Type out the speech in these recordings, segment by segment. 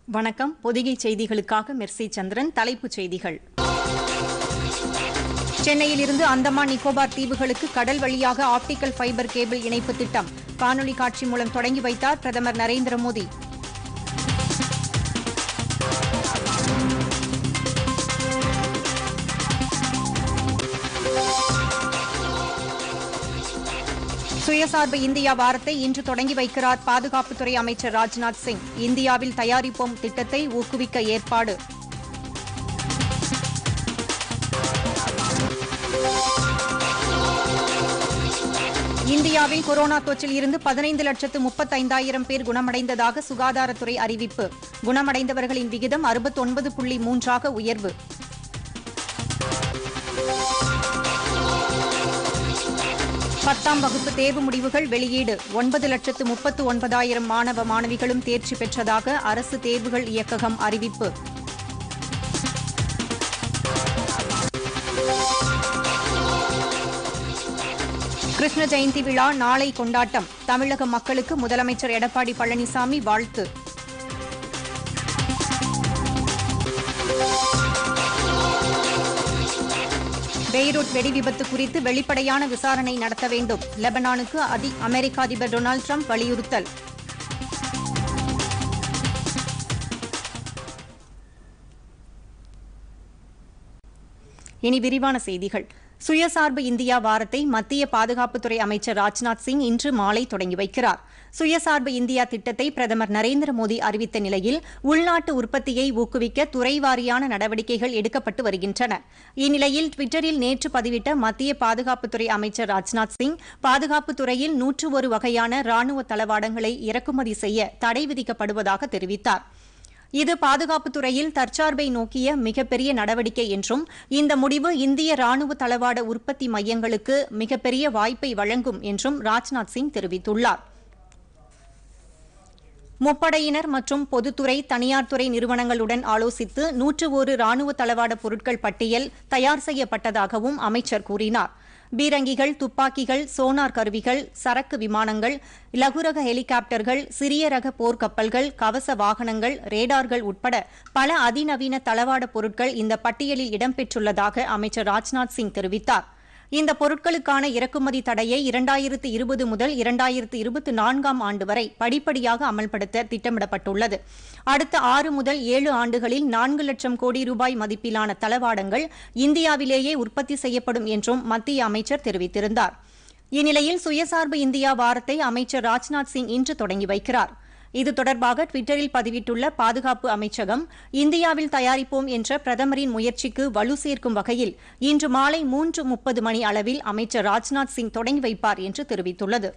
வணக்கம் பொதிகை செய்திகளுக்காக மெர்சி சந்திரன் தலைப்புச் செய்திகள் சென்னையில் இருந்து அந்தமான் நிக்கோபார் தீவுகளுக்கு கடல் வழியாக ஆப்டிக்கல் ஃபைபர் கேபிள் இணைப்பு திட்டம் காணொலி காட்சி மூலம் தொடங்கி வைத்தார் பிரதமர் நரேந்திர மோடி சுயசார்பு இந்தியா வாரத்தை இன்று தொடங்கி வைக்கிறார் பாதுகாப்புத்துறை அமைச்சர் ராஜ்நாத் சிங் இந்தியாவில் தயாரிப்போம் திட்டத்தை ஊக்குவிக்க ஏற்பாடு இந்தியாவில் கொரோனா தொற்றில் இருந்து பதினைந்து லட்சத்து முப்பத்தைந்தாயிரம் பேர் குணமடைந்ததாக சுகாதாரத்துறை அறிவிப்பு குணமடைந்தவர்களின் விகிதம் அறுபத்தொன்பது புள்ளி மூன்றாக உயர்வு பத்தாம் வகுப்பு தேர்வு முடிவுகள் வெளியீடு ஒன்பது லட்சத்து முப்பத்து ஒன்பதாயிரம் மாணவ மாணவிகளும் தேர்ச்சி பெற்றதாக அரசு தேர்வுகள் இயக்ககம் அறிவிப்பு கிருஷ்ண ஜெயந்தி விழா நாளை கொண்டாட்டம் தமிழக மக்களுக்கு முதலமைச்சர் எடப்பாடி பழனிசாமி வாழ்த்து பெய்ரூட் வெடி விபத்து குறித்து வெளிப்படையான விசாரணை நடத்த வேண்டும் லெபனானுக்கு அதி அமெரிக்க அதிபர் டொனால்டு ட்ரம்ப் வலியுறுத்தல் இனி விரிவான செய்திகள் சுயசார்பு இந்தியா வாரத்தை மத்திய பாதுகாப்புத்துறை அமைச்சர் ராஜ்நாத் சிங் இன்று மாலை தொடங்கி வைக்கிறார் சுயசார்பு இந்தியா திட்டத்தை பிரதமர் நரேந்திர மோடி அறிவித்த நிலையில் உள்நாட்டு உற்பத்தியை ஊக்குவிக்க துறைவாரியான நடவடிக்கைகள் எடுக்கப்பட்டு வருகின்றன இந்நிலையில் டுவிட்டரில் நேற்று பதிவிட்ட மத்திய பாதுகாப்புத்துறை அமைச்சர் ராஜ்நாத் சிங் பாதுகாப்புத் துறையில் நூற்று ஒரு வகையான ராணுவ தளவாடங்களை இறக்குமதி செய்ய தடை விதிக்கப்படுவதாக தெரிவித்தார் இது பாதுகாப்புத் துறையில் தற்சார்பை நோக்கிய மிகப்பெரிய நடவடிக்கை என்றும் இந்த முடிவு இந்திய ராணுவ தளவாட உற்பத்தி மையங்களுக்கு மிகப்பெரிய வாய்ப்பை வழங்கும் என்றும் ராஜ்நாத் சிங் தெரிவித்துள்ளார் முப்படையினர் மற்றும் பொதுத்துறை தனியார் துறை நிறுவனங்களுடன் ஆலோசித்து நூற்று ஒரு ராணுவ தளவாட பொருட்கள் பட்டியல் தயார் செய்யப்பட்டதாகவும் அமைச்சர் கூறினார் பீரங்கிகள் துப்பாக்கிகள் சோனார் கருவிகள் சரக்கு விமானங்கள் லகுரக ஹெலிகாப்டர்கள் சிறிய ரக போர்க்கப்பல்கள் கவச வாகனங்கள் ரேடார்கள் உட்பட பல அதிநவீன தளவாட பொருட்கள் இந்த பட்டியலில் இடம்பெற்றுள்ளதாக அமைச்சர் ராஜ்நாத் சிங் தெரிவித்தார் இந்த பொருட்களுக்கான இறக்குமதி தடையை இரண்டாயிரத்து இருபது முதல் இரண்டாயிரத்து இருபத்தி நான்காம் ஆண்டு வரை படிப்படியாக அமல்படுத்த திட்டமிடப்பட்டுள்ளது அடுத்த ஆறு முதல் ஏழு ஆண்டுகளில் நான்கு லட்சம் கோடி ரூபாய் மதிப்பிலான தளவாடங்கள் இந்தியாவிலேயே உற்பத்தி செய்யப்படும் என்றும் மத்திய அமைச்சர் தெரிவித்திருந்தார் இந்நிலையில் சுயசார்பு இந்தியா வாரத்தை அமைச்சர் ராஜ்நாத் சிங் இன்று தொடங்கி வைக்கிறார் இது தொடர்பாக டுவிட்டரில் பதிவிட்டுள்ள பாதுகாப்பு அமைச்சகம் இந்தியாவில் தயாரிப்போம் என்ற பிரதமரின் முயற்சிக்கு வலு சேர்க்கும் வகையில் இன்று மாலை மூன்று முப்பது மணி அளவில் அமைச்சர் ராஜ்நாத் சிங் தொடங்கி வைப்பார் என்று தெரிவித்துள்ளது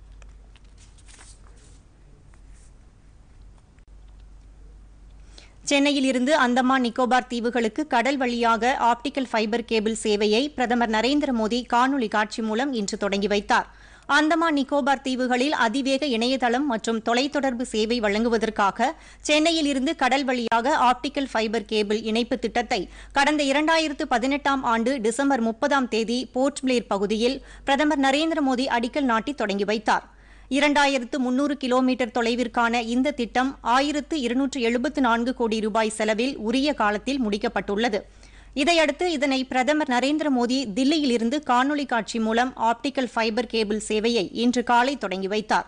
சென்னையில் இருந்து அந்தமான் நிக்கோபார் தீவுகளுக்கு கடல் வழியாக ஆப்டிக்கல் ஃபைபர் கேபிள் சேவையை பிரதமர் நரேந்திர மோடி காணொலி காட்சி மூலம் இன்று தொடங்கி வைத்தார் அந்தமான் நிக்கோபார் தீவுகளில் அதிவேக இணையதளம் மற்றும் தொலைத்தொடர்பு சேவை வழங்குவதற்காக சென்னையில் இருந்து கடல் வழியாக ஆப்டிக்கல் ஃபைபர் கேபிள் இணைப்பு திட்டத்தை கடந்த இரண்டாயிரத்து பதினெட்டாம் ஆண்டு டிசம்பர் முப்பதாம் தேதி போர்ட் பிளேர் பகுதியில் பிரதமர் நரேந்திர மோடி அடிக்கல் நாட்டி தொடங்கி வைத்தார் இரண்டாயிரத்து முன்னூறு கிலோமீட்டர் தொலைவிற்கான இந்த திட்டம் ஆயிரத்து இருநூற்று எழுபத்து நான்கு கோடி ரூபாய் செலவில் உரிய காலத்தில் முடிக்கப்பட்டுள்ளது இதையடுத்து இதனை பிரதமர் நரேந்திர மோடி தில்லியில் இருந்து காணொலி காட்சி மூலம் ஆப்டிக்கல் ஃபைபர் கேபிள் சேவையை இன்று காலை தொடங்கி வைத்தார்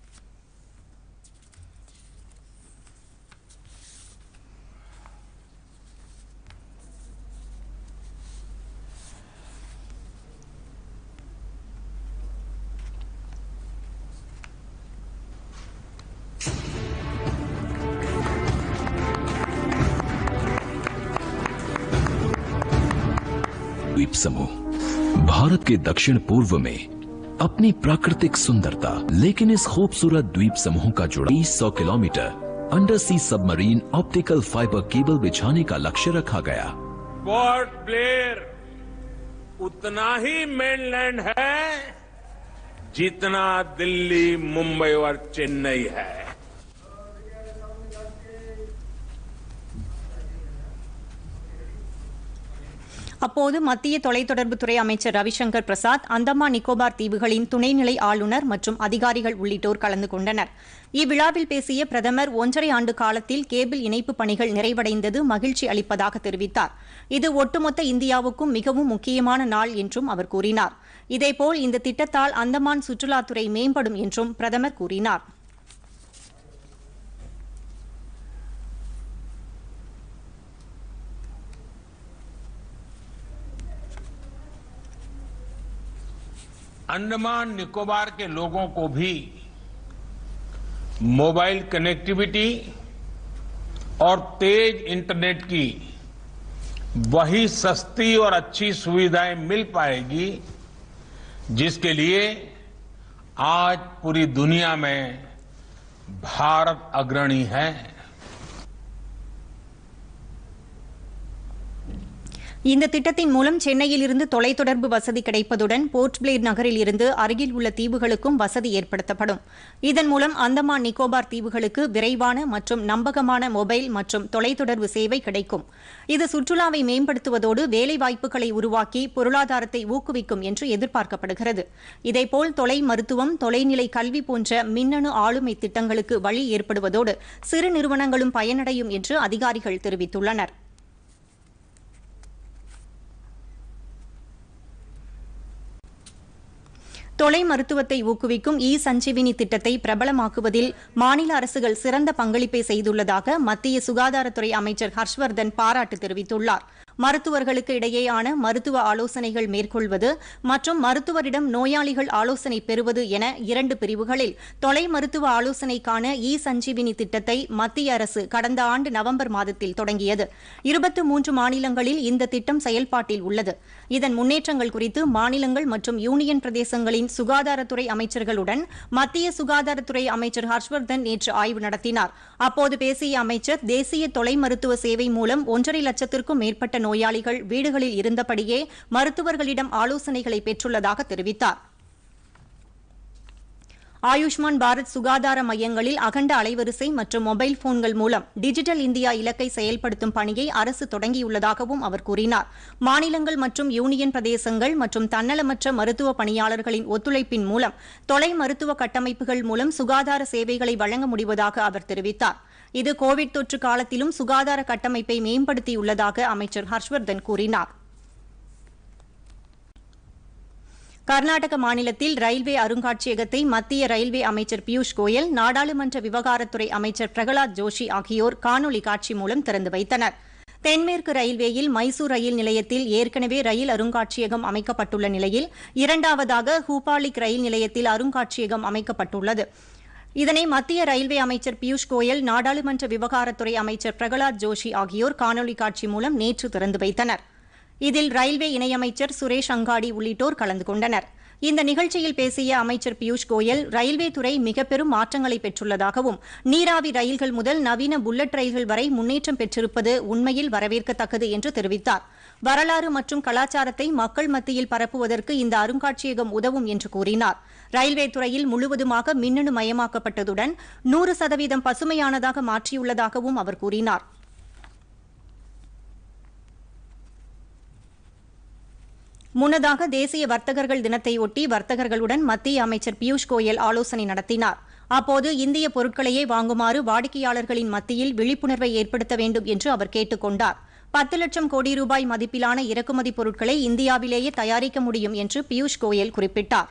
द्वीप समूह भारत के दक्षिण पूर्व में अपनी प्राकृतिक सुंदरता लेकिन इस खूबसूरत द्वीप समूह का जुड़ा 20 kilometre under sea submarine optical fibre cable बिछाने का लक्ष्य रखा गया पोर्ट ब्लेयर उतना ही मेनलैंड है जितना दिल्ली मुंबई और चेन्नई है அப்போது மத்திய தொலைத்தொடர்புத்துறை அமைச்சர் ரவிசங்கர் பிரசாத் அந்தமான் நிக்கோபார் தீவுகளின் துணைநிலை ஆளுநர் மற்றும் அதிகாரிகள் உள்ளிட்டோர் கலந்து கொண்டனர் இவ்விழாவில் பேசிய பிரதமர் ஒன்றரை ஆண்டு காலத்தில் கேபிள் இணைப்பு பணிகள் நிறைவடைந்தது மகிழ்ச்சி அளிப்பதாக தெரிவித்தார் இது ஒட்டுமொத்த இந்தியாவுக்கும் மிகவும் முக்கியமான நாள் என்றும் அவர் கூறினார் இதேபோல் இந்த திட்டத்தால் அந்தமான் சுற்றுலாத்துறை மேம்படும் என்றும் பிரதமர் கூறினார் अंडमान निकोबार के लोगों को भी मोबाइल कनेक्टिविटी और तेज इंटरनेट की वही सस्ती और अच्छी सुविधाएं मिल पाएगी जिसके लिए आज पूरी दुनिया में भारत अग्रणी है இந்த திட்டத்தின் மூலம் சென்னையில் இருந்து தொலைத்தொடர்பு வசதி கிடைப்பதுடன் போர்ட் பிளேர் நகரில் இருந்து அருகில் உள்ள தீவுகளுக்கும் வசதி ஏற்படுத்தப்படும் இதன் மூலம் அந்தமான் நிக்கோபார் தீவுகளுக்கு விரைவான மற்றும் நம்பகமான மொபைல் மற்றும் தொலைத்தொடர்பு சேவை கிடைக்கும் இது சுற்றுலாவை மேம்படுத்துவதோடு வேலைவாய்ப்புகளை உருவாக்கி பொருளாதாரத்தை ஊக்குவிக்கும் என்று எதிர்பார்க்கப்படுகிறது இதேபோல் தொலை மருத்துவம் தொலைநிலை கல்வி போன்ற மின்னணு ஆளுமை திட்டங்களுக்கு வழி ஏற்படுவதோடு சிறு நிறுவனங்களும் பயனடையும் என்று அதிகாரிகள் தெரிவித்துள்ளனா் தொலை மருத்துவத்தை ஊக்குவிக்கும் இ சஞ்சீவினி திட்டத்தை பிரபலமாக்குவதில் மாநில அரசுகள் சிறந்த பங்களிப்பை செய்துள்ளதாக மத்திய சுகாதாரத்துறை அமைச்சர் ஹர்ஷ்வர்தன் பாராட்டு தெரிவித்துள்ளார் மருத்துவர்களுக்கு இடையேயான மருத்துவ ஆலோசனைகள் மேற்கொள்வது மற்றும் மருத்துவரிடம் நோயாளிகள் ஆலோசனை பெறுவது என இரண்டு பிரிவுகளில் தொலை மருத்துவ ஆலோசனைக்கான இ சஞ்சீவினி திட்டத்தை மத்திய அரசு கடந்த ஆண்டு நவம்பர் மாதத்தில் தொடங்கியது இருபத்து மூன்று மாநிலங்களில் இந்த திட்டம் செயல்பாட்டில் உள்ளது இதன் முன்னேற்றங்கள் குறித்து மாநிலங்கள் மற்றும் யூனியன் பிரதேசங்களின் சுகாதாரத்துறை அமைச்சர்களுடன் மத்திய சுகாதாரத்துறை அமைச்சர் ஹர்ஷ்வர்தன் நேற்று ஆய்வு நடத்தினார் அப்போது பேசிய அமைச்சர் தேசிய தொலை மருத்துவ சேவை மூலம் ஒன்றரை லட்சத்திற்கும் மேற்பட்ட நோயாளிகள் வீடுகளில் இருந்தபடியே மருத்துவர்களிடம் ஆலோசனைகளை பெற்றுள்ளதாக தெரிவித்தார் ஆயுஷ்மான் பாரத் சுகாதார மையங்களில் அகண்ட அலைவரிசை மற்றும் மொபைல் போன்கள் மூலம் டிஜிட்டல் இந்தியா இலக்கை செயல்படுத்தும் பணியை அரசு தொடங்கியுள்ளதாகவும் அவர் கூறினார் மாநிலங்கள் மற்றும் யூனியன் பிரதேசங்கள் மற்றும் தன்னலமற்ற மருத்துவ பணியாளர்களின் ஒத்துழைப்பின் மூலம் தொலை மருத்துவ கட்டமைப்புகள் மூலம் சுகாதார சேவைகளை வழங்க முடிவதாக அவர் தெரிவித்தார் இது கோவிட் தொற்று காலத்திலும் சுகாதார கட்டமைப்பை மேம்படுத்தியுள்ளதாக அமைச்சர் ஹர்ஷ்வர்தன் கூறினார் கர்நாடக மாநிலத்தில் ரயில்வே அருங்காட்சியகத்தை மத்திய ரயில்வே அமைச்சர் பியூஷ் கோயல் நாடாளுமன்ற விவகாரத்துறை அமைச்சர் பிரகலாத் ஜோஷி ஆகியோர் காணொலி காட்சி மூலம் திறந்து வைத்தனர் தென்மேற்கு ரயில்வேயில் மைசூர் ரயில் நிலையத்தில் ஏற்கனவே ரயில் அருங்காட்சியகம் அமைக்கப்பட்டுள்ள நிலையில் இரண்டாவதாக ஹூபாலிக் ரயில் நிலையத்தில் அருங்காட்சியகம் அமைக்கப்பட்டுள்ளது இதனை மத்திய ரயில்வே அமைச்சர் பியூஷ் கோயல் நாடாளுமன்ற விவகாரத்துறை அமைச்சர் பிரகலாத் ஜோஷி ஆகியோர் காணொலி காட்சி மூலம் நேற்று திறந்து வைத்தனா் இதில் ரயில்வே இணையமைச்சர் சுரேஷ் அங்காடி உள்ளிட்டோர் கலந்து கொண்டனர் இந்த நிகழ்ச்சியில் பேசிய அமைச்சர் பியூஷ் கோயல் ரயில்வே துறை மிக பெரும் மாற்றங்களை பெற்றுள்ளதாகவும் நீராவி ரயில்கள் முதல் நவீன புல்லட் ரயில்கள் வரை முன்னேற்றம் பெற்றிருப்பது உண்மையில் வரவேற்கத்தக்கது என்று தெரிவித்தார் வரலாறு மற்றும் கலாச்சாரத்தை மக்கள் மத்தியில் பரப்புவதற்கு இந்த அருங்காட்சியகம் உதவும் என்று கூறினார் ரயில்வே துறையில் முழுவதுமாக மின்னணு மயமாக்கப்பட்டதுடன் நூறு சதவீதம் பசுமையானதாக மாற்றியுள்ளதாகவும் அவர் கூறினார் முன்னதாக தேசிய வர்த்தகர்கள் தினத்தையொட்டி வர்த்தகர்களுடன் மத்திய அமைச்சர் பியூஷ் கோயல் ஆலோசனை நடத்தினார் அப்போது இந்திய பொருட்களையே வாங்குமாறு வாடிக்கையாளர்களின் மத்தியில் விழிப்புணர்வை ஏற்படுத்த வேண்டும் என்று அவர் கேட்டுக் கொண்டார் பத்து லட்சம் கோடி ரூபாய் மதிப்பிலான இறக்குமதி பொருட்களை இந்தியாவிலேயே தயாரிக்க முடியும் என்று பியூஷ் கோயல் குறிப்பிட்டார்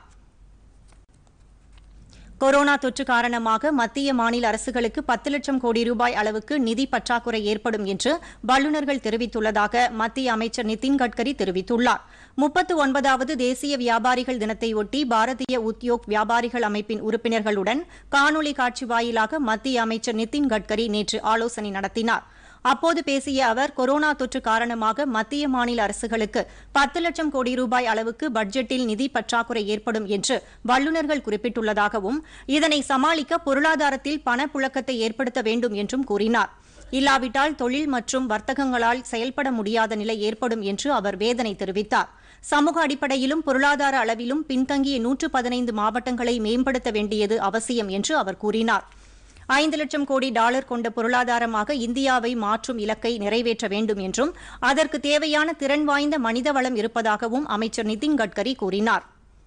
கொரோனா தொற்று காரணமாக மத்திய மாநில அரசுகளுக்கு பத்து லட்சம் கோடி ரூபாய் அளவுக்கு நிதி பற்றாக்குறை ஏற்படும் என்று வல்லுநர்கள் தெரிவித்துள்ளதாக மத்திய அமைச்சர் நிதின் கட்கரி தெரிவித்துள்ளார் முப்பத்து ஒன்பதாவது தேசிய வியாபாரிகள் தினத்தையொட்டி பாரதிய உத்யோக் வியாபாரிகள் அமைப்பின் உறுப்பினர்களுடன் காணொலி காட்சி வாயிலாக மத்திய அமைச்சர் நிதின் கட்கரி நேற்று ஆலோசனை நடத்தினார் அப்போது பேசிய அவர் கொரோனா தொற்று காரணமாக மத்திய மாநில அரசுகளுக்கு பத்து லட்சம் கோடி ரூபாய் அளவுக்கு பட்ஜெட்டில் நிதி பற்றாக்குறை ஏற்படும் என்று வல்லுநர்கள் குறிப்பிட்டுள்ளதாகவும் இதனை சமாளிக்க பொருளாதாரத்தில் பணப்புழக்கத்தை ஏற்படுத்த வேண்டும் என்றும் கூறினார் இல்லாவிட்டால் தொழில் மற்றும் வர்த்தகங்களால் செயல்பட முடியாத நிலை ஏற்படும் என்று அவர் வேதனை தெரிவித்தார் சமூக அடிப்படையிலும் பொருளாதார அளவிலும் பின்தங்கிய நூற்று பதினைந்து மாவட்டங்களை மேம்படுத்த வேண்டியது அவசியம் என்று அவர் கூறினார் ஐந்து லட்சம் கோடி டாலர் கொண்ட பொருளாதாரமாக இந்தியாவை மாற்றும் இலக்கை நிறைவேற்ற வேண்டும் என்றும் அதற்கு தேவையான திறன் வாய்ந்த மனித வளம் இருப்பதாகவும் அமைச்சர் நிதின் கட்கரி கூறினார்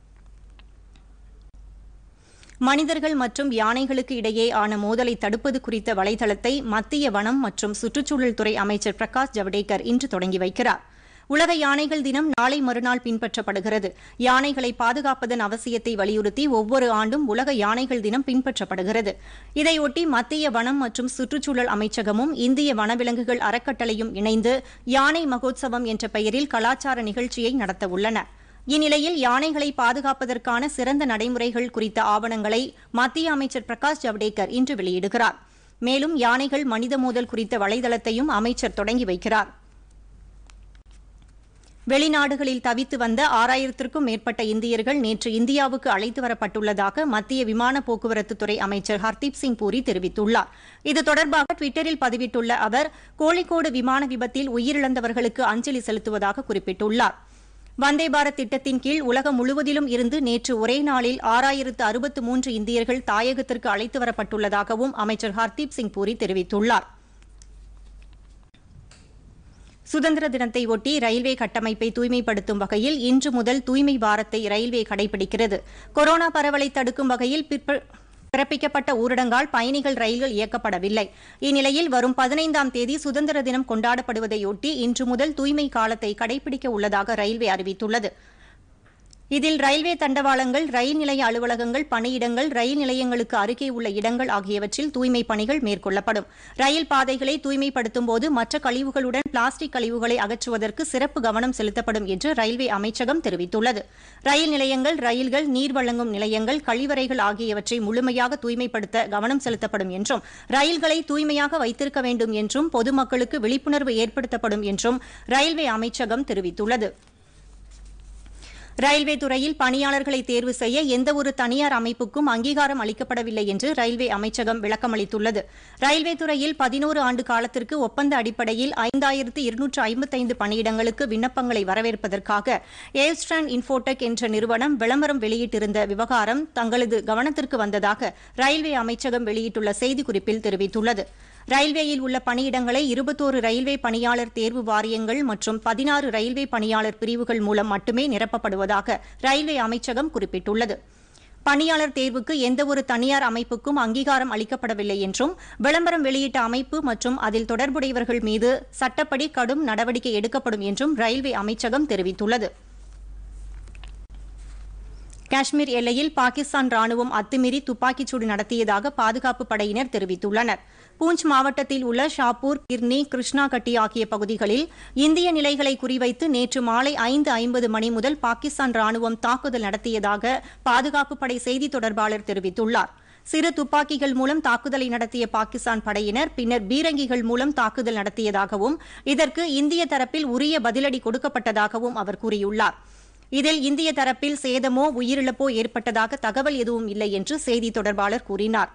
மனிதர்கள் மற்றும் யானைகளுக்கு இடையே ஆன மோதலை தடுப்பது குறித்த வலைதளத்தை மத்திய வனம் மற்றும் சுற்றுச்சூழல் துறை அமைச்சர் பிரகாஷ் ஜவடேகர் இன்று தொடங்கி வைக்கிறார் உலக யானைகள் தினம் நாளை மறுநாள் பின்பற்றப்படுகிறது யானைகளை பாதுகாப்பதன் அவசியத்தை வலியுறுத்தி ஒவ்வொரு ஆண்டும் உலக யானைகள் தினம் பின்பற்றப்படுகிறது இதையொட்டி மத்திய வனம் மற்றும் சுற்றுச்சூழல் அமைச்சகமும் இந்திய வனவிலங்குகள் அறக்கட்டளையும் இணைந்து யானை மகோத்சவம் என்ற பெயரில் கலாச்சார நிகழ்ச்சியை நடத்தவுள்ளன இந்நிலையில் யானைகளை பாதுகாப்பதற்கான சிறந்த நடைமுறைகள் குறித்த ஆவணங்களை மத்திய அமைச்சர் பிரகாஷ் ஜவடேகர் இன்று வெளியிடுகிறார் மேலும் யானைகள் மனித மோதல் குறித்த வலைதளத்தையும் அமைச்சர் தொடங்கி வைக்கிறார் வெளிநாடுகளில் தவித்து வந்த ஆறாயிரத்திற்கும் மேற்பட்ட இந்தியர்கள் நேற்று இந்தியாவுக்கு அழைத்து வரப்பட்டுள்ளதாக மத்திய விமான போக்குவரத்துத்துறை அமைச்சர் ஹர்தீப் சிங் பூரி தெரிவித்துள்ளார் இது தொடர்பாக டுவிட்டரில் பதிவிட்டுள்ள அவர் கோழிக்கோடு விமான விபத்தில் உயிரிழந்தவர்களுக்கு அஞ்சலி செலுத்துவதாக குறிப்பிட்டுள்ளார் வந்தே பாரத் திட்டத்தின் கீழ் உலகம் முழுவதிலும் இருந்து நேற்று ஒரே நாளில் ஆறாயிரத்து அறுபத்து மூன்று இந்தியர்கள் தாயகத்திற்கு அழைத்து வரப்பட்டுள்ளதாகவும் அமைச்சர் ஹர்தீப் சிங் பூரி தெரிவித்துள்ளார் சுதந்திர தினத்தை ஒட்டி ரயில்வே கட்டமைப்பை தூய்மைப்படுத்தும் வகையில் இன்று முதல் தூய்மை பாரத்தை ரயில்வே கடைபிடிக்கிறது கொரோனா பரவலை தடுக்கும் வகையில் பிற்ப- பிறப்பிக்கப்பட்ட ஊரடங்கால் பயணிகள் ரயில்கள் இயக்கப்படவில்லை இந்நிலையில் வரும் பதினைந்தாம் தேதி சுதந்திர தினம் கொண்டாடப்படுவதையொட்டி இன்று முதல் தூய்மை காலத்தை கடைபிடிக்க உள்ளதாக ரயில்வே அறிவித்துள்ளது இதில் ரயில்வே தண்டவாளங்கள் ரயில் நிலைய அலுவலகங்கள் பணியிடங்கள் ரயில் நிலையங்களுக்கு அருகே உள்ள இடங்கள் ஆகியவற்றில் தூய்மை பணிகள் மேற்கொள்ளப்படும் ரயில் பாதைகளை தூய்மைப்படுத்தும் போது மற்ற கழிவுகளுடன் பிளாஸ்டிக் கழிவுகளை அகற்றுவதற்கு சிறப்பு கவனம் செலுத்தப்படும் என்று ரயில்வே அமைச்சகம் தெரிவித்துள்ளது ரயில் நிலையங்கள் ரயில்கள் நீர் வழங்கும் நிலையங்கள் கழிவறைகள் ஆகியவற்றை முழுமையாக தூய்மைப்படுத்த கவனம் செலுத்தப்படும் என்றும் ரயில்களை தூய்மையாக வைத்திருக்க வேண்டும் என்றும் பொதுமக்களுக்கு விழிப்புணர்வு ஏற்படுத்தப்படும் என்றும் ரயில்வே அமைச்சகம் தெரிவித்துள்ளது ரயில்வே துறையில் பணியாளர்களை தேர்வு செய்ய எந்தவொரு தனியார் அமைப்புக்கும் அங்கீகாரம் அளிக்கப்படவில்லை என்று ரயில்வே அமைச்சகம் விளக்கமளித்துள்ளது ரயில்வே துறையில் பதினோரு ஆண்டு காலத்திற்கு ஒப்பந்த அடிப்படையில் ஐந்தாயிரத்து இருநூற்று ஐம்பத்தைந்து பணியிடங்களுக்கு விண்ணப்பங்களை வரவேற்பதற்காக ஏஸ்ட்ரான் இன்ஃபோடெக் என்ற நிறுவனம் விளம்பரம் வெளியிட்டிருந்த விவகாரம் தங்களது கவனத்திற்கு வந்ததாக ரயில்வே அமைச்சகம் வெளியிட்டுள்ள செய்திக்குறிப்பில் தெரிவித்துள்ளது ரயில்வேயில் உள்ள பணியிடங்களை இருபத்தோரு ரயில்வே பணியாளர் தேர்வு வாரியங்கள் மற்றும் பதினாறு ரயில்வே பணியாளர் பிரிவுகள் மூலம் மட்டுமே நிரப்பப்படுவதாக ரயில்வே அமைச்சகம் குறிப்பிட்டுள்ளது பணியாளர் தேர்வுக்கு எந்தவொரு தனியார் அமைப்புக்கும் அங்கீகாரம் அளிக்கப்படவில்லை என்றும் விளம்பரம் வெளியிட்ட அமைப்பு மற்றும் அதில் தொடர்புடையவர்கள் மீது சட்டப்படி கடும் நடவடிக்கை எடுக்கப்படும் என்றும் ரயில்வே அமைச்சகம் தெரிவித்துள்ளது காஷ்மீர் எல்லையில் பாகிஸ்தான் ராணுவம் அத்துமீறி துப்பாக்கிச்சூடு நடத்தியதாக பாதுகாப்பு படையினர் தெரிவித்துள்ளனர் பூஞ்ச் மாவட்டத்தில் உள்ள ஷாப்பூர் கிர்னி கிருஷ்ணாகட்டி ஆகிய பகுதிகளில் இந்திய நிலைகளை குறிவைத்து நேற்று மாலை ஐந்து ஐம்பது மணி முதல் பாகிஸ்தான் ராணுவம் தாக்குதல் நடத்தியதாக பாதுகாப்பு படை செய்தி தொடர்பாளர் தெரிவித்துள்ளார் சிறு துப்பாக்கிகள் மூலம் தாக்குதலை நடத்திய பாகிஸ்தான் படையினர் பின்னர் பீரங்கிகள் மூலம் தாக்குதல் நடத்தியதாகவும் இதற்கு இந்திய தரப்பில் உரிய பதிலடி கொடுக்கப்பட்டதாகவும் அவர் கூறியுள்ளார் இதில் இந்திய தரப்பில் சேதமோ உயிரிழப்போ ஏற்பட்டதாக தகவல் எதுவும் இல்லை என்று செய்தி தொடர்பாளர் கூறினார்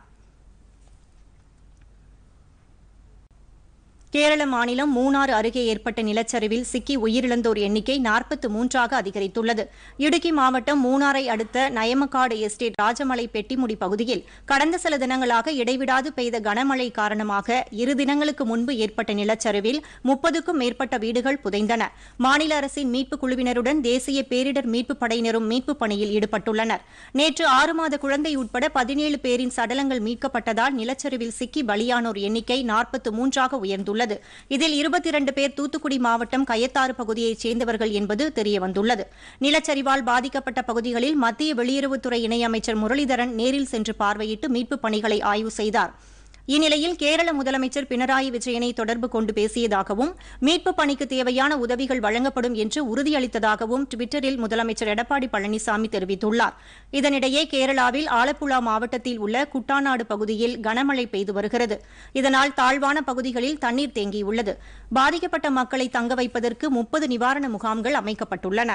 கேரள மாநிலம் மூணாறு அருகே ஏற்பட்ட நிலச்சரிவில் சிக்கி உயிரிழந்தோர் எண்ணிக்கை நாற்பத்து மூன்றாக அதிகரித்துள்ளது இடுக்கி மாவட்டம் மூணாரை அடுத்த நயமக்காடு எஸ்டேட் ராஜமலை பெட்டிமுடி பகுதியில் கடந்த சில தினங்களாக இடைவிடாது பெய்த கனமழை காரணமாக இரு தினங்களுக்கு முன்பு ஏற்பட்ட நிலச்சரிவில் முப்பதுக்கும் மேற்பட்ட வீடுகள் புதைந்தன மாநில அரசின் மீட்புக் குழுவினருடன் தேசிய பேரிடர் மீட்புப் படையினரும் மீட்புப் பணியில் ஈடுபட்டுள்ளனர் நேற்று ஆறு மாத குழந்தை உட்பட பதினேழு பேரின் சடலங்கள் மீட்கப்பட்டதால் நிலச்சரிவில் சிக்கி பலியானோர் எண்ணிக்கை நாற்பத்து மூன்றாக உயர்ந்துள்ளது இதில் இருபத்தி இரண்டு பேர் தூத்துக்குடி மாவட்டம் கயத்தாறு பகுதியைச் சேர்ந்தவர்கள் என்பது தெரியவந்துள்ளது நிலச்சரிவால் பாதிக்கப்பட்ட பகுதிகளில் மத்திய வெளியுறவுத்துறை இணையமைச்சர் முரளிதரன் நேரில் சென்று பார்வையிட்டு மீட்புப் பணிகளை ஆய்வு செய்தார் இந்நிலையில் கேரள முதலமைச்சர் பினராயி விஜயனை தொடர்பு கொண்டு பேசியதாகவும் மீட்புப் பணிக்கு தேவையான உதவிகள் வழங்கப்படும் என்று உறுதியளித்ததாகவும் டுவிட்டரில் முதலமைச்சர் எடப்பாடி பழனிசாமி தெரிவித்துள்ளார் இதனிடையே கேரளாவில் ஆலப்புழா மாவட்டத்தில் உள்ள குட்டாநாடு பகுதியில் கனமழை பெய்து வருகிறது இதனால் தாழ்வான பகுதிகளில் தண்ணீர் தேங்கியுள்ளது பாதிக்கப்பட்ட மக்களை தங்க வைப்பதற்கு முப்பது நிவாரண முகாம்கள் அமைக்கப்பட்டுள்ளன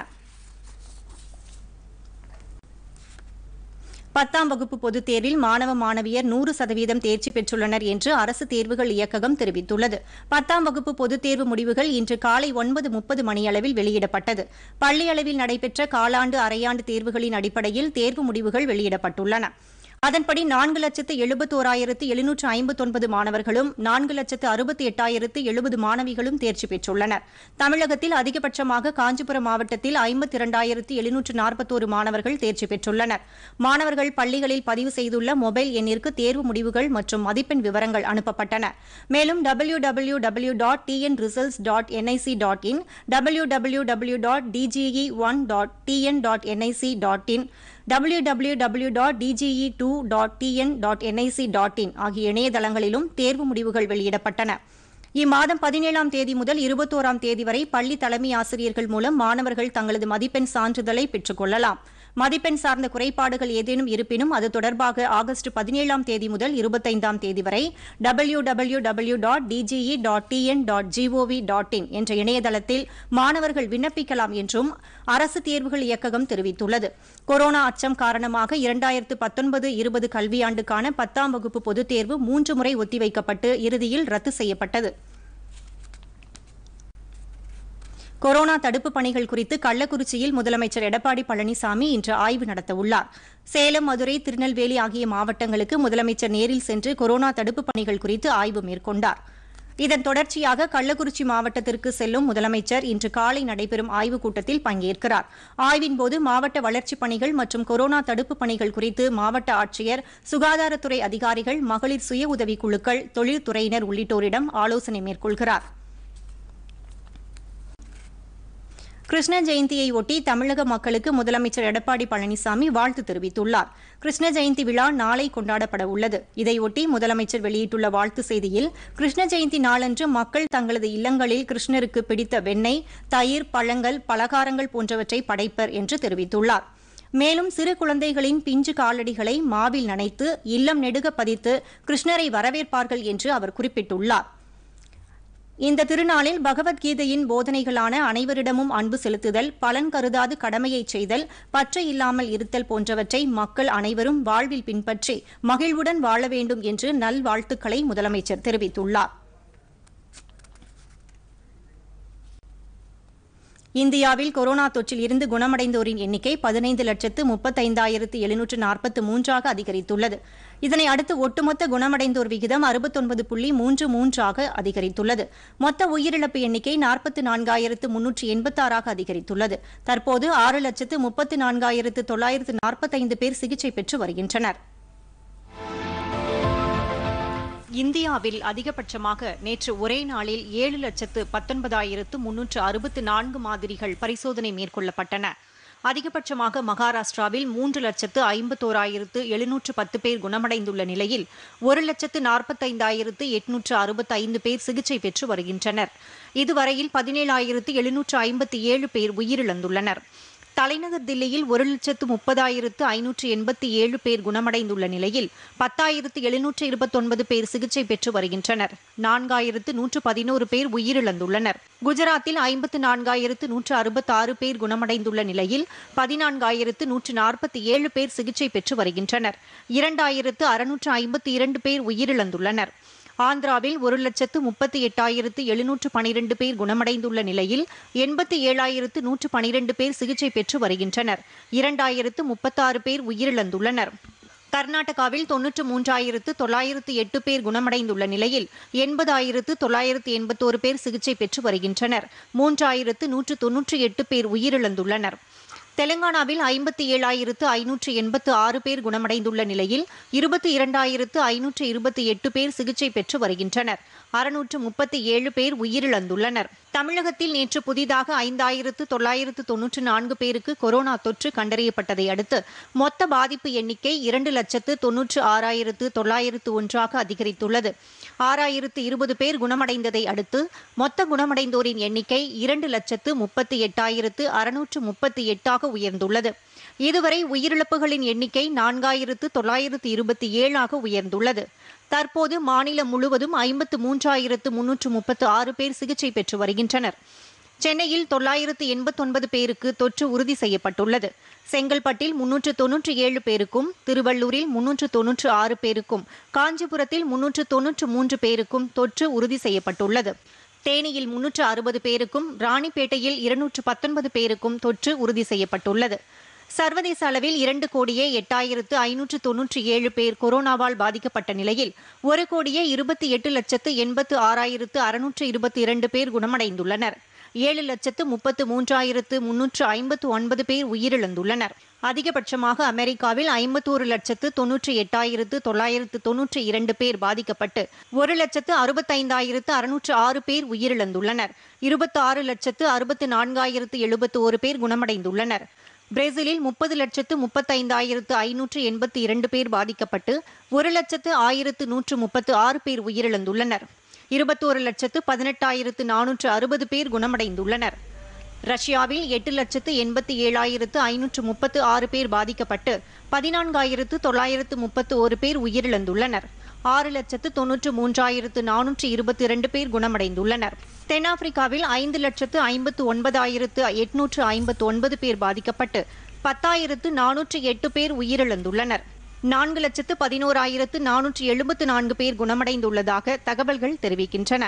பத்தாம் வகுப்பு பொதுத் தேர்வில் மாணவ மாணவியர் நூறு சதவீதம் தேர்ச்சி பெற்றுள்ளனர் என்று அரசு தேர்வுகள் இயக்ககம் தெரிவித்துள்ளது பத்தாம் வகுப்பு பொதுத் தேர்வு முடிவுகள் இன்று காலை ஒன்பது முப்பது மணியளவில் வெளியிடப்பட்டது பள்ளி அளவில் நடைபெற்ற காலாண்டு அரையாண்டு தேர்வுகளின் அடிப்படையில் தேர்வு முடிவுகள் வெளியிடப்பட்டுள்ளன அதன்படி நான்கு லட்சத்து எழுபத்தோராயிரத்து எழுநூற்று ஐம்பத்தொன்பது மாணவர்களும் நான்கு லட்சத்து அறுபத்தி எட்டாயிரத்து எழுபது மாணவிகளும் தேர்ச்சி பெற்றுள்ளனர் தமிழகத்தில் அதிகபட்சமாக காஞ்சிபுரம் மாவட்டத்தில் ஐம்பத்தி இரண்டாயிரத்து எழுநூற்று நாற்பத்தோரு மாணவர்கள் தேர்ச்சி பெற்றுள்ளனர் மாணவர்கள் பள்ளிகளில் பதிவு செய்துள்ள மொபைல் எண்ணிற்கு தேர்வு முடிவுகள் மற்றும் மதிப்பெண் விவரங்கள் அனுப்பப்பட்டன மேலும் W W W dot TN results dot NIC dot in W W W dot DGE one dot TN dot NIC dot in W W W dot DGE two dot TN dot NIC dot in ஆகிய இணையதளங்களிலும் தேர்வு முடிவுகள் வெளியிடப்பட்டன இம்மாதம் பதினேழாம் தேதி முதல் இருபத்தோராம் தேதி வரை பள்ளி தலைமை ஆசிரியர்கள் மூலம் மாணவர்கள் தங்களது மதிப்பெண் சான்றிதழை பெற்றுக் கொள்ளலாம் மதிப்பெண் சார்ந்த குறைபாடுகள் ஏதேனும் இருப்பினும் அது தொடர்பாக ஆகஸ்ட் பதினேழாம் தேதி முதல் இருபத்தைந்தாம் தேதி வரை W W W dot DGE dot TN dot GOV dot IN என்ற இணையதளத்தில் மாணவர்கள் விண்ணப்பிக்கலாம் என்றும் அரசு தேர்வுகள் இயக்ககம் தெரிவித்துள்ளது கொரோனா அச்சம் காரணமாக இரண்டாயிரத்து பத்தொன்பது இருபது கல்வியாண்டுக்கான பத்தாம் வகுப்பு பொதுத் தேர்வு மூன்று முறை ஒத்திவைக்கப்பட்டு இறுதியில் ரத்து செய்யப்பட்டது கொரோனா தடுப்புப் பணிகள் குறித்து கள்ளக்குறிச்சியில் முதலமைச்சர் எடப்பாடி பழனிசாமி இன்று ஆய்வு நடத்தவுள்ளார் சேலம் மதுரை திருநெல்வேலி ஆகிய மாவட்டங்களுக்கு முதலமைச்சர் நேரில் சென்று கொரோனா தடுப்புப் பணிகள் குறித்து ஆய்வு மேற்கொண்டார் இதன் தொடர்ச்சியாக கள்ளக்குறிச்சி மாவட்டத்திற்கு செல்லும் முதலமைச்சர் இன்று காலை நடைபெறும் ஆய்வுக் கூட்டத்தில் பங்கேற்கிறார் ஆய்வின்போது மாவட்ட வளர்ச்சிப் பணிகள் மற்றும் கொரோனா தடுப்புப் பணிகள் குறித்து மாவட்ட ஆட்சியர் சுகாதாரத்துறை அதிகாரிகள் மகளிர் சுய உதவிக் குழுக்கள் தொழில்துறையினர் உள்ளிட்டோரிடம் ஆலோசனை மேற்கொள்கிறார் கிருஷ்ண ஜெயந்தியை ஒட்டி தமிழக மக்களுக்கு முதலமைச்சர் எடப்பாடி பழனிசாமி வாழ்த்து தெரிவித்துள்ளார் கிருஷ்ண ஜெயந்தி விழா நாளை கொண்டாடப்பட உள்ளது இதையொட்டி முதலமைச்சர் வெளியிட்டுள்ள வாழ்த்து செய்தியில் கிருஷ்ண ஜெயந்தி நாளன்று மக்கள் தங்களது இல்லங்களில் கிருஷ்ணருக்கு பிடித்த வெண்ணெய் தயிர் பழங்கள் பலகாரங்கள் போன்றவற்றை படைப்பர் என்று தெரிவித்துள்ளார் மேலும் சிறு குழந்தைகளின் பிஞ்சு காலடிகளை மாவில் நனைத்து இல்லம் நெடுக பதித்து கிருஷ்ணரை வரவேற்பார்கள் என்று அவர் குறிப்பிட்டுள்ளார் இந்த திருநாளில் பகவத்கீதையின் போதனைகளான அனைவரிடமும் அன்பு செலுத்துதல் பலன் கருதாது கடமையை செய்தல் பற்று இல்லாமல் இருத்தல் போன்றவற்றை மக்கள் அனைவரும் வாழ்வில் பின்பற்றி மகிழ்வுடன் வாழ வேண்டும் என்று நல்வாழ்த்துக்களை முதலமைச்சர் தெரிவித்துள்ளார் இந்தியாவில் கொரோனா தொற்றில் இருந்து குணமடைந்தோரின் எண்ணிக்கை பதினைந்து லட்சத்து முப்பத்தைந்தாயிரத்து எழுநூற்று நாற்பத்து மூன்றாக அதிகரித்துள்ளது இதனை அடுத்து ஒட்டுமொத்த குணமடைந்தோர் விகிதம் அறுபத்தொன்பது புள்ளி மூன்று மூன்றாக அதிகரித்துள்ளது மொத்த உயிரிழப்பு எண்ணிக்கை நாற்பத்து நான்காயிரத்து முன்னூற்று எண்பத்தாறாக அதிகரித்துள்ளது தற்போது ஆறு லட்சத்து முப்பத்து நான்காயிரத்து தொள்ளாயிரத்து நாற்பத்தைந்து பேர் சிகிச்சை பெற்று வருகின்றனர் இந்தியாவில் அதிகபட்சமாக நேற்று ஒரே நாளில் ஏழு லட்சத்து பத்தொன்பதாயிரத்து முன்னூற்று அறுபத்து நான்கு மாதிரிகள் பரிசோதனை மேற்கொள்ளப்பட்டன அதிகபட்சமாக மகாராஷ்டிராவில் மூன்று லட்சத்து ஐம்பத்தோராயிரத்து எழுநூற்று பத்து பேர் குணமடைந்துள்ள நிலையில் ஒரு லட்சத்து நாற்பத்தைந்தாயிரத்து எட்நூற்று அறுபத்தைந்து பேர் சிகிச்சை பெற்று வருகின்றனர் இதுவரையில் பதினேழாயிரத்து எழுநூற்று ஐம்பத்தி ஏழு பேர் உயிரிழந்துள்ளனர் தலைநகர் தில்லியில் ஒரு லட்சத்து முப்பதாயிரத்து ஐநூற்று எண்பத்தி ஏழு பேர் குணமடைந்துள்ள நிலையில் பத்தாயிரத்து எழுநூற்று இருபத்தொன்பது பேர் சிகிச்சை பெற்று வருகின்றனர் நான்காயிரத்து நூற்று பதினோரு பேர் உயிரிழந்துள்ளனர் குஜராத்தில் ஐம்பத்து நான்காயிரத்து நூற்று அறுபத்தாறு பேர் குணமடைந்துள்ள நிலையில் பதினான்காயிரத்து நூற்று நாற்பத்தி ஏழு பேர் சிகிச்சை பெற்று வருகின்றனர் இரண்டாயிரத்து அறுநூற்று ஐம்பத்தி இரண்டு பேர் உயிரிழந்துள்ளனர் ஆந்திராவில் ஒரு லட்சத்து முப்பத்தி எட்டாயிரத்து எழுநூற்று பனிரெண்டு பேர் குணமடைந்துள்ள நிலையில் எண்பத்தி ஏழாயிரத்து நூற்று பனிரெண்டு பேர் சிகிச்சை பெற்று வருகின்றனர் இரண்டாயிரத்து முப்பத்தாறு பேர் உயிரிழந்துள்ளனர் கர்நாடகாவில் தொன்னூற்று மூன்றாயிரத்து தொள்ளாயிரத்து எட்டு பேர் குணமடைந்துள்ள நிலையில் எண்பதாயிரத்து தொள்ளாயிரத்து எண்பத்தோரு பேர் சிகிச்சை பெற்று வருகின்றனர் மூன்றாயிரத்து நூற்று தொன்னூற்றி எட்டு பேர் உயிரிழந்துள்ளனர் தெலங்கானாவில் ஐம்பத்தி ஏழாயிரத்து ஐநூற்று எண்பத்து ஆறு பேர் குணமடைந்துள்ள நிலையில் இருபத்தி இரண்டாயிரத்து ஐநூற்று இருபத்தி எட்டு பேர் சிகிச்சை பெற்று வருகின்றனர் அறுநூற்று முப்பத்தி ஏழு பேர் உயிரிழந்துள்ளனர் தமிழகத்தில் நேற்று புதிதாக ஐந்தாயிரத்து தொள்ளாயிரத்து தொன்னூற்று நான்கு பேருக்கு கொரோனா தொற்று கண்டறியப்பட்டதை அடுத்து மொத்த பாதிப்பு எண்ணிக்கை இரண்டு லட்சத்து தொன்னூற்று ஆறாயிரத்து தொள்ளாயிரத்து ஒன்றாக அதிகரித்துள்ளது ஆறாயிரத்து இருபது பேர் குணமடைந்ததை அடுத்து மொத்த குணமடைந்தோரின் எண்ணிக்கை இரண்டு லட்சத்து முப்பத்தி எட்டாயிரத்து அறுநூற்று முப்பத்தி எட்டாக உயர்ந்துள்ளது இதுவரை உயிரிழப்புகளின் எண்ணிக்கை நான்காயிரத்து தொள்ளாயிரத்து இருபத்தி ஏழாக உயர்ந்துள்ளது தற்போது மாநிலம் முழுவதும் ஐம்பத்து மூன்றாயிரத்து முன்னூற்று முப்பத்து ஆறு பேர் சிகிச்சை பெற்று வருகின்றனர் சென்னையில் தொள்ளாயிரத்து எண்பத்தொன்பது பேருக்கு தொற்று உறுதி செய்யப்பட்டுள்ளது செங்கல்பட்டில் முன்னூற்று தொன்னூற்றி ஏழு பேருக்கும் திருவள்ளூரில் முன்னூற்று தொன்னூற்று ஆறு பேருக்கும் காஞ்சிபுரத்தில் முன்னூற்று தொன்னூற்று மூன்று பேருக்கும் தொற்று உறுதி செய்யப்பட்டுள்ளது தேனியில் முன்னூற்று அறுபது பேருக்கும் ராணிப்பேட்டையில் இருநூற்று பத்தொன்பது பேருக்கும் தொற்று உறுதி செய்யப்பட்டுள்ளது சர்வதேச அளவில் இரண்டு கோடியே எட்டாயிரத்து ஐநூற்று தொன்னூற்றி ஏழு பேர் கொரோனாவால் பாதிக்கப்பட்ட நிலையில் ஒரு கோடியே இருபத்தி எட்டு லட்சத்து எண்பத்து ஆறாயிரத்து அறுநூற்று இருபத்தி இரண்டு பேர் குணமடைந்துள்ளனர் ஏழு லட்சத்து முப்பத்து மூன்றாயிரத்து முன்னூற்று ஐம்பத்து ஒன்பது பேர் உயிரிழந்துள்ளனர் அதிகபட்சமாக அமெரிக்காவில் ஐம்பத்தோரு லட்சத்து தொன்னூற்றி எட்டாயிரத்து தொள்ளாயிரத்து தொன்னூற்றி இரண்டு பேர் பாதிக்கப்பட்டு ஒரு லட்சத்து அறுபத்தைந்தாயிரத்து அறுநூற்று ஆறு பேர் உயிரிழந்துள்ளனர் இருபத்தி ஆறு லட்சத்து அறுபத்து நான்காயிரத்து எழுபத்து ஒரு பேர் குணமடைந்துள்ளனர் பிரேசிலில் முப்பது லட்சத்து முப்பத்தைந்தாயிரத்து ஐநூற்று எண்பத்தி இரண்டு பேர் பாதிக்கப்பட்டு ஒரு லட்சத்து ஆயிரத்து நூற்று முப்பத்து ஆறு பேர் உயிரிழந்துள்ளனர் இருபத்தோரு லட்சத்து பதினெட்டாயிரத்து நானூற்று அறுபது பேர் குணமடைந்துள்ளனர் ரஷ்யாவில் எட்டு லட்சத்து எண்பத்தி ஏழாயிரத்து ஐநூற்று முப்பத்து ஆறு பேர் பாதிக்கப்பட்டு பதினான்காயிரத்து தொள்ளாயிரத்து முப்பத்து ஒரு பேர் உயிரிழந்துள்ளனர் ஆறு லட்சத்து தொன்னூற்று மூன்றாயிரத்து நானூற்று இருபத்தி இரண்டு பேர் குணமடைந்துள்ளனர் தென்னாப்பிரிக்காவில் ஐந்து லட்சத்து ஐம்பத்து ஒன்பதாயிரத்து எட்நூற்று ஐம்பத்து ஒன்பது பேர் பாதிக்கப்பட்டு பத்தாயிரத்து நானூற்று எட்டு பேர் உயிரிழந்துள்ளனர் நான்கு லட்சத்து பதினோராயிரத்து நானூற்று எழுபத்து நான்கு பேர் குணமடைந்துள்ளதாக தகவல்கள் தெரிவிக்கின்றன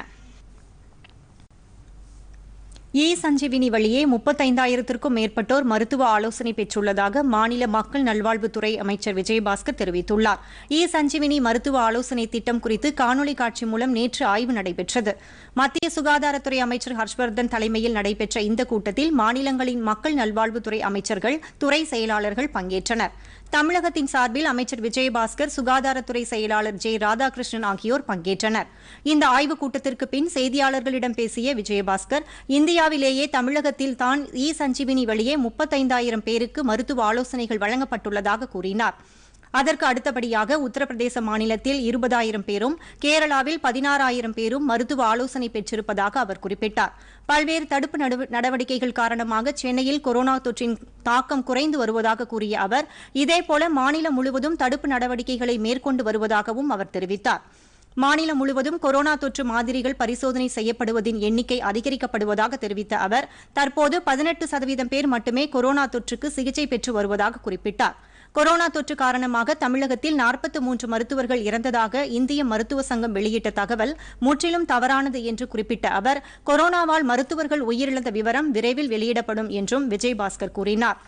இ சஞ்சீவினி வழியே முப்பத்தைந்தாயிரத்திற்கும் மேற்பட்டோர் மருத்துவ ஆலோசனை பெற்றுள்ளதாக மாநில மக்கள் நல்வாழ்வுத்துறை அமைச்சர் விஜயபாஸ்கர் தெரிவித்துள்ளார் இ சஞ்சீவினி மருத்துவ ஆலோசனை திட்டம் குறித்து காணொலி காட்சி மூலம் நேற்று ஆய்வு நடைபெற்றது மத்திய சுகாதாரத்துறை அமைச்சர் ஹர்ஷ்வர்தன் தலைமையில் நடைபெற்ற இந்த கூட்டத்தில் மாநிலங்களின் மக்கள் நல்வாழ்வுத்துறை அமைச்சர்கள் துறை செயலாளர்கள் பங்கேற்றனர் தமிழகத்தின் சார்பில் அமைச்சர் விஜயபாஸ்கர் சுகாதாரத்துறை செயலாளர் ஜெ ராதாகிருஷ்ணன் ஆகியோர் பங்கேற்றனர் இந்த ஆய்வுக் கூட்டத்திற்கு பின் செய்தியாளர்களிடம் பேசிய விஜயபாஸ்கர் இந்தியாவிலேயே தமிழகத்தில் தான் இ சஞ்சீவினி வழியே முப்பத்தைந்தாயிரம் பேருக்கு மருத்துவ ஆலோசனைகள் வழங்கப்பட்டுள்ளதாக கூறினார் அதற்கு அடுத்தபடியாக உத்தரப்பிரதேச மாநிலத்தில் இருபதாயிரம் பேரும் கேரளாவில் பதினாறாயிரம் பேரும் மருத்துவ ஆலோசனை பெற்றிருப்பதாக அவர் குறிப்பிட்டார் பல்வேறு தடுப்பு நடவ- நடவடிக்கைகள் காரணமாக சென்னையில் கொரோனா தொற்றின் தாக்கம் குறைந்து வருவதாக கூறிய அவர் இதேபோல மாநிலம் முழுவதும் தடுப்பு நடவடிக்கைகளை மேற்கொண்டு வருவதாகவும் அவர் தெரிவித்தார் மாநிலம் முழுவதும் கொரோனா தொற்று மாதிரிகள் பரிசோதனை செய்யப்படுவதின் எண்ணிக்கை அதிகரிக்கப்படுவதாக தெரிவித்த அவர் தற்போது பதினெட்டு சதவீதம் பேர் மட்டுமே கொரோனா தொற்றுக்கு சிகிச்சை பெற்று வருவதாக குறிப்பிட்டார் கொரோனா தொற்று காரணமாக தமிழகத்தில் நாற்பத்தி மூன்று மருத்துவர்கள் இறந்ததாக இந்திய மருத்துவ சங்கம் வெளியிட்ட தகவல் முற்றிலும் தவறானது என்று குறிப்பிட்ட அவர் கொரோனாவால் மருத்துவர்கள் உயிரிழந்த விவரம் விரைவில் வெளியிடப்படும் என்றும் விஜயபாஸ்கர் கூறினார்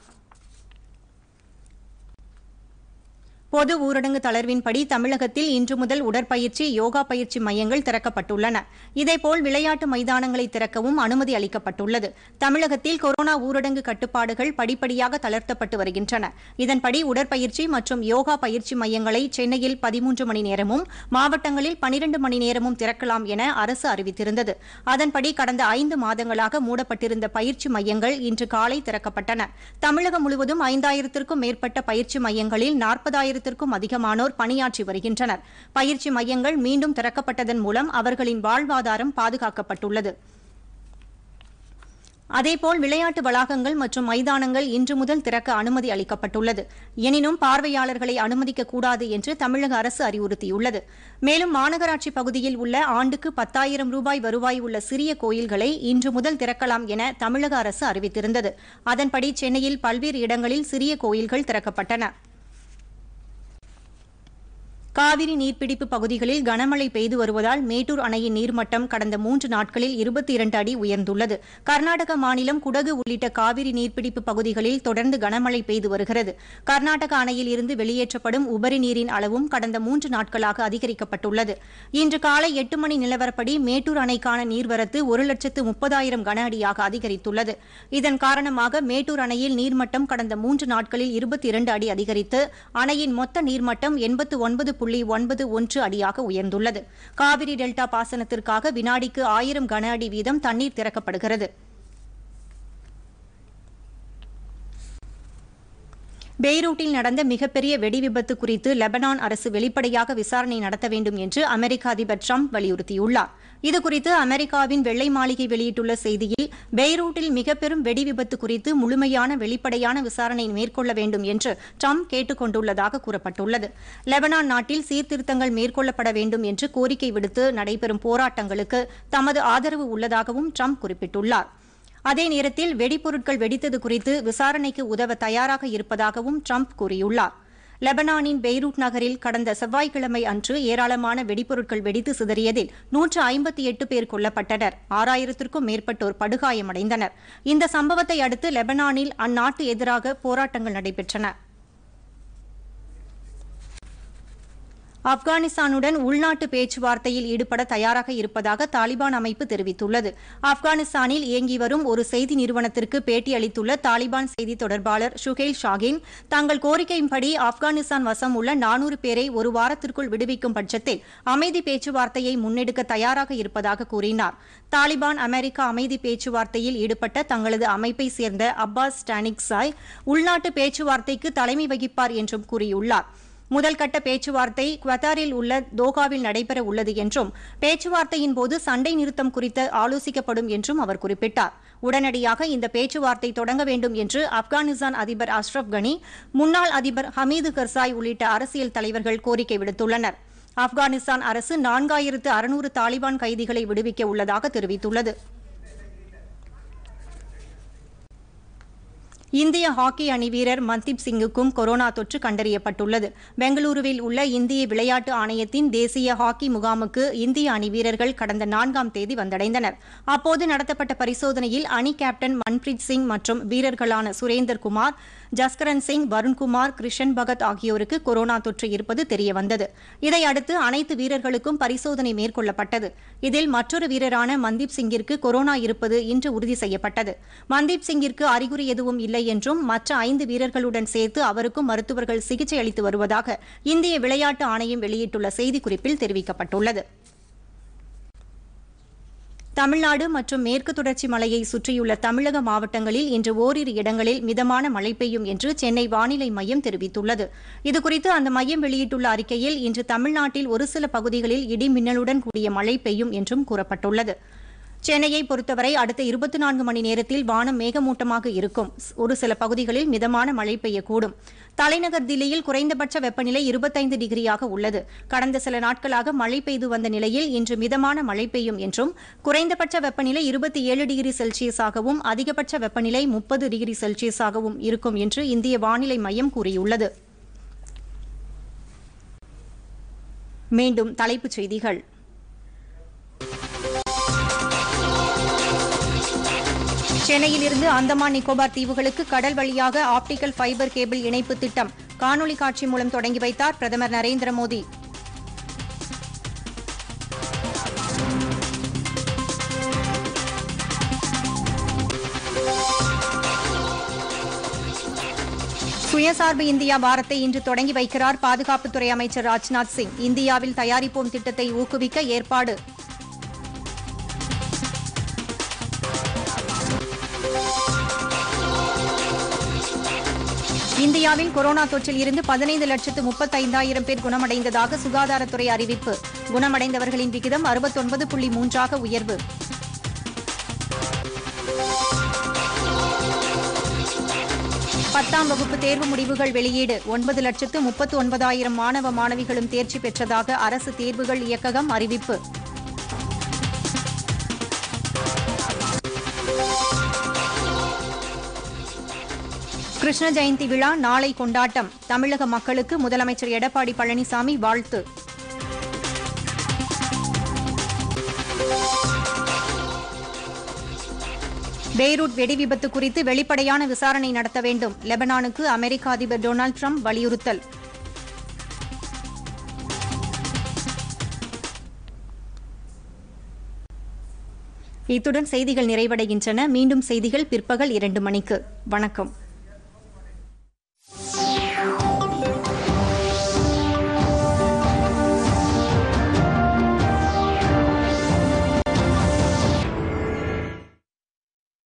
பொது ஊரடங்கு தளர்வின்படி தமிழகத்தில் இன்று முதல் உடற்பயிற்சி யோகா பயிற்சி மையங்கள் திறக்கப்பட்டுள்ளன இதேபோல் விளையாட்டு மைதானங்களை திறக்கவும் அனுமதி அளிக்கப்பட்டுள்ளது தமிழகத்தில் கொரோனா ஊரடங்கு கட்டுப்பாடுகள் படிப்படியாக தளர்த்தப்பட்டு வருகின்றன இதன்படி உடற்பயிற்சி மற்றும் யோகா பயிற்சி மையங்களை சென்னையில் பதிமூன்று மணி நேரமும் மாவட்டங்களில் பனிரண்டு மணி நேரமும் திறக்கலாம் என அரசு அறிவித்திருந்தது அதன்படி கடந்த ஐந்து மாதங்களாக மூடப்பட்டிருந்த பயிற்சி மையங்கள் இன்று காலை திறக்கப்பட்டன தமிழகம் முழுவதும் ஐந்தாயிரத்திற்கும் மேற்பட்ட பயிற்சி மையங்களில் நாற்பதாயிரத்திற்கும் அதிகமானோர் பணியாற்றி வருகின்றனர் பயிற்சி மையங்கள் மீண்டும் திறக்கப்பட்டதன் மூலம் அவர்களின் வாழ்வாதாரம் பாதுகாக்கப்பட்டுள்ளது அதேபோல் விளையாட்டு வளாகங்கள் மற்றும் மைதானங்கள் இன்று முதல் திறக்க அனுமதி அளிக்கப்பட்டுள்ளது எனினும் பார்வையாளர்களை அனுமதிக்கக் கூடாது என்று தமிழக அரசு அறிவுறுத்தியுள்ளது மேலும் மாநகராட்சி பகுதியில் உள்ள ஆண்டுக்கு பத்தாயிரம் ரூபாய் வருவாய் உள்ள சிறிய கோயில்களை இன்று முதல் திறக்கலாம் என தமிழக அரசு அறிவித்திருந்தது அதன்படி சென்னையில் பல்வேறு இடங்களில் சிறிய கோயில்கள் திறக்கப்பட்டன காவிரி நீர்பிடிப்பு பகுதிகளில் கனமழை பெய்து வருவதால் மேட்டூர் அணையின் நீர்மட்டம் கடந்த மூன்று நாட்களில் இருபத்தி இரண்டு அடி உயர்ந்துள்ளது கர்நாடக மாநிலம் குடகு உள்ளிட்ட காவிரி நீர்பிடிப்பு பகுதிகளில் தொடர்ந்து கனமழை பெய்து வருகிறது கர்நாடக அணையில் இருந்து வெளியேற்றப்படும் உபரி நீரின் அளவும் கடந்த மூன்று நாட்களாக அதிகரிக்கப்பட்டுள்ளது இன்று காலை எட்டு மணி நிலவரப்படி மேட்டூர் அணைக்கான நீர்வரத்து ஒரு லட்சத்து முப்பதாயிரம் கன அடியாக அதிகரித்துள்ளது இதன் காரணமாக மேட்டூர் அணையில் நீர்மட்டம் கடந்த மூன்று நாட்களில் இருபத்தி இரண்டு அடி அதிகரித்து அணையின் மொத்த நீர்மட்டம் எண்பத்து ஒன்பது புள்ளி ஒன்பது ஒன்று அடியாக உயர்ந்துள்ளது காவிரி டெல்டா பாசனத்திற்காக வினாடிக்கு ஆயிரம் கன அடி வீதம் தண்ணீர் திறக்கப்படுகிறது பெய்ரூட்டில் நடந்த மிகப்பெரிய வெடி விபத்து குறித்து லெபனான் அரசு வெளிப்படையாக விசாரணை நடத்த வேண்டும் என்று அமெரிக்க அதிபர் ட்ரம்ப் வலியுறுத்தியுள்ளார் இதுகுறித்து அமெரிக்காவின் வெள்ளை மாளிகை வெளியிட்டுள்ள செய்தியில் பெய்ரூட்டில் மிகப்பெரும் வெடி விபத்து குறித்து முழுமையான வெளிப்படையான விசாரணை மேற்கொள்ள வேண்டும் என்று ட்ரம்ப் கேட்டுக் கொண்டுள்ளதாக கூறப்பட்டுள்ளது லெபனான் நாட்டில் சீர்திருத்தங்கள் மேற்கொள்ளப்பட வேண்டும் என்று கோரிக்கை விடுத்து நடைபெறும் போராட்டங்களுக்கு தமது ஆதரவு உள்ளதாகவும் ட்ரம்ப் குறிப்பிட்டுள்ளார் அதே நேரத்தில் வெடிபொருட்கள் வெடித்தது குறித்து விசாரணைக்கு உதவ தயாராக இருப்பதாகவும் ட்ரம்ப் கூறியுள்ளார் லெபனானின் பெய்ரூட் நகரில் கடந்த செவ்வாய்க்கிழமை அன்று ஏராளமான வெடிப்பொருட்கள் வெடித்து சிதறியதில் நூற்று ஐம்பத்தி எட்டு பேர் கொல்லப்பட்டனர் ஆறாயிரத்திற்கும் மேற்பட்டோர் படுகாயமடைந்தனர் இந்த சம்பவத்தை அடுத்து லெபனானில் அந்நாட்டு எதிராக போராட்டங்கள் நடைபெற்றன ஆப்கானிஸ்தானுடன் உள்நாட்டு பேச்சுவார்த்தையில் ஈடுபட தயாராக இருப்பதாக தாலிபான் அமைப்பு தெரிவித்துள்ளது ஆப்கானிஸ்தானில் இயங்கி வரும் ஒரு செய்தி நிறுவனத்திற்கு பேட்டியளித்துள்ள தாலிபான் செய்தி தொடர்பாளர் ஷுகேல் ஷாகின் தங்கள் கோரிக்கையின்படி ஆப்கானிஸ்தான் வசம் உள்ள நானூறு பேரை ஒரு வாரத்திற்குள் விடுவிக்கும் பட்சத்தில் அமைதி பேச்சுவார்த்தையை முன்னெடுக்க தயாராக இருப்பதாக கூறினார் தாலிபான் அமெரிக்கா அமைதி பேச்சுவார்த்தையில் ஈடுபட்ட தங்களது அமைப்பை சேர்ந்த அப்பாஸ் ஸ்டானிக்ஸாய் உள்நாட்டு பேச்சுவார்த்தைக்கு தலைமை வகிப்பார் என்றும் கூறியுள்ளார் முதல் கட்ட பேச்சுவார்த்தை குவத்தாரில் உள்ள தோகாவில் நடைபெற உள்ளது என்றும் பேச்சுவார்த்தையின் போது சண்டை நிறுத்தம் குறித்து ஆலோசிக்கப்படும் என்றும் அவர் குறிப்பிட்டார் உடனடியாக இந்த பேச்சுவார்த்தை தொடங்க வேண்டும் என்று ஆப்கானிஸ்தான் அதிபர் அஷ்ரப் கனி முன்னாள் அதிபர் ஹமீது கர்சாய் உள்ளிட்ட அரசியல் தலைவர்கள் கோரிக்கை விடுத்துள்ளனர் ஆப்கானிஸ்தான் அரசு நான்காயிரத்து அறுநூறு தாலிபான் கைதிகளை விடுவிக்க உள்ளதாக தெரிவித்துள்ளது இந்திய ஹாக்கி அணி வீரர் மன்தீப் சிங்குக்கும் கொரோனா தொற்று கண்டறியப்பட்டுள்ளது பெங்களூருவில் உள்ள இந்திய விளையாட்டு ஆணையத்தின் தேசிய ஹாக்கி முகாமுக்கு இந்திய அணி வீரர்கள் கடந்த நான்காம் தேதி வந்தடைந்தனர் அப்போது நடத்தப்பட்ட பரிசோதனையில் அணி கேப்டன் மன்பிரீத் சிங் மற்றும் வீரர்களான சுரேந்தர் குமார் ஜஸ்கரன் சிங் வருண்குமார் கிருஷன் பகத் ஆகியோருக்கு கொரோனா தொற்று இருப்பது தெரியவந்தது இதையடுத்து அனைத்து வீரர்களுக்கும் பரிசோதனை மேற்கொள்ளப்பட்டது இதில் மற்றொரு வீரரான மன்தீப் சிங்கிற்கு கொரோனா இருப்பது இன்று உறுதி செய்யப்பட்டது மன்தீப் சிங்கிற்கு அறிகுறி எதுவும் இல்லை என்றும் மற்ற ஐந்து வீரர்களுடன் சேர்த்து அவருக்கும் மருத்துவர்கள் சிகிச்சை அளித்து வருவதாக இந்திய விளையாட்டு ஆணையம் வெளியிட்டுள்ள செய்திக்குறிப்பில் தெரிவிக்கப்பட்டுள்ளது தமிழ்நாடு மற்றும் மேற்கு தொடர்ச்சி மலையை சுற்றியுள்ள தமிழக மாவட்டங்களில் இன்று ஓரிரு இடங்களில் மிதமான மழை பெய்யும் என்று சென்னை வானிலை மையம் தெரிவித்துள்ளது இதுகுறித்து அந்த மையம் வெளியிட்டுள்ள அறிக்கையில் இன்று தமிழ்நாட்டில் ஒரு சில பகுதிகளில் இடி மின்னலுடன் கூடிய மழை பெய்யும் என்றும் கூறப்பட்டுள்ளது சென்னையை பொறுத்தவரை அடுத்த இருபத்தி நான்கு மணி நேரத்தில் வானம் மேகமூட்டமாக இருக்கும் ஒரு சில பகுதிகளில் மிதமான மழை பெய்யக்கூடும் தலைநகர் தில்லியில் குறைந்தபட்ச வெப்பநிலை இருபத்தைந்து டிகிரியாக உள்ளது கடந்த சில நாட்களாக மழை பெய்து வந்த நிலையில் இன்று மிதமான மழை பெய்யும் என்றும் குறைந்தபட்ச வெப்பநிலை இருபத்தி ஏழு டிகிரி செல்சியஸாகவும் அதிகபட்ச வெப்பநிலை முப்பது டிகிரி செல்சியஸாகவும் இருக்கும் என்று இந்திய வானிலை மையம் கூறியுள்ளது மீண்டும் தலைப்புச் செய்திகள் சென்னையில் இருந்து அந்தமான் நிக்கோபார் தீவுகளுக்கு கடல் வழியாக ஆப்டிகல் ஃபைபர் கேபிள் இணைப்பு திட்டம் காணொலி காட்சி மூலம் தொடங்கி வைத்தார் பிரதமர் நரேந்திர மோடி சுயசார்பு இந்தியா வாரத்தை இன்று தொடங்கி வைக்கிறார் பாதுகாப்புத்துறை அமைச்சர் ராஜ்நாத் சிங் இந்தியாவில் தயாரிப்போம் திட்டத்தை ஊக்குவிக்க ஏற்பாடு இந்தியாவில் கொரோனா தொற்றில் இருந்து பதினைந்து லட்சத்து முப்பத்தைந்தாயிரம் பேர் குணமடைந்ததாக சுகாதாரத்துறை அறிவிப்பு குணமடைந்தவர்களின் விகிதம் அறுபத்தொன்பது புள்ளி மூன்றாக உயர்வு பத்தாம் வகுப்பு தேர்வு முடிவுகள் வெளியீடு ஒன்பது லட்சத்து முப்பத்து ஒன்பதாயிரம் மாணவ மாணவிகளும் தேர்ச்சி பெற்றதாக அரசு தேர்வுகள் இயக்ககம் அறிவிப்பு கிருஷ்ண ஜெயந்தி விழா நாளை கொண்டாட்டம் தமிழக மக்களுக்கு முதலமைச்சர் எடப்பாடி பழனிசாமி வாழ்த்து பெய்ரூட் வெடி விபத்து குறித்து வெளிப்படையான விசாரணை நடத்த வேண்டும் லெபனானுக்கு அமெரிக்க அதிபர் டொனால்டு ட்ரம்ப் வலியுறுத்தல் இத்துடன் செய்திகள் நிறைவடைகின்றன மீண்டும் செய்திகள் பிற்பகல் இரண்டு மணிக்கு வணக்கம்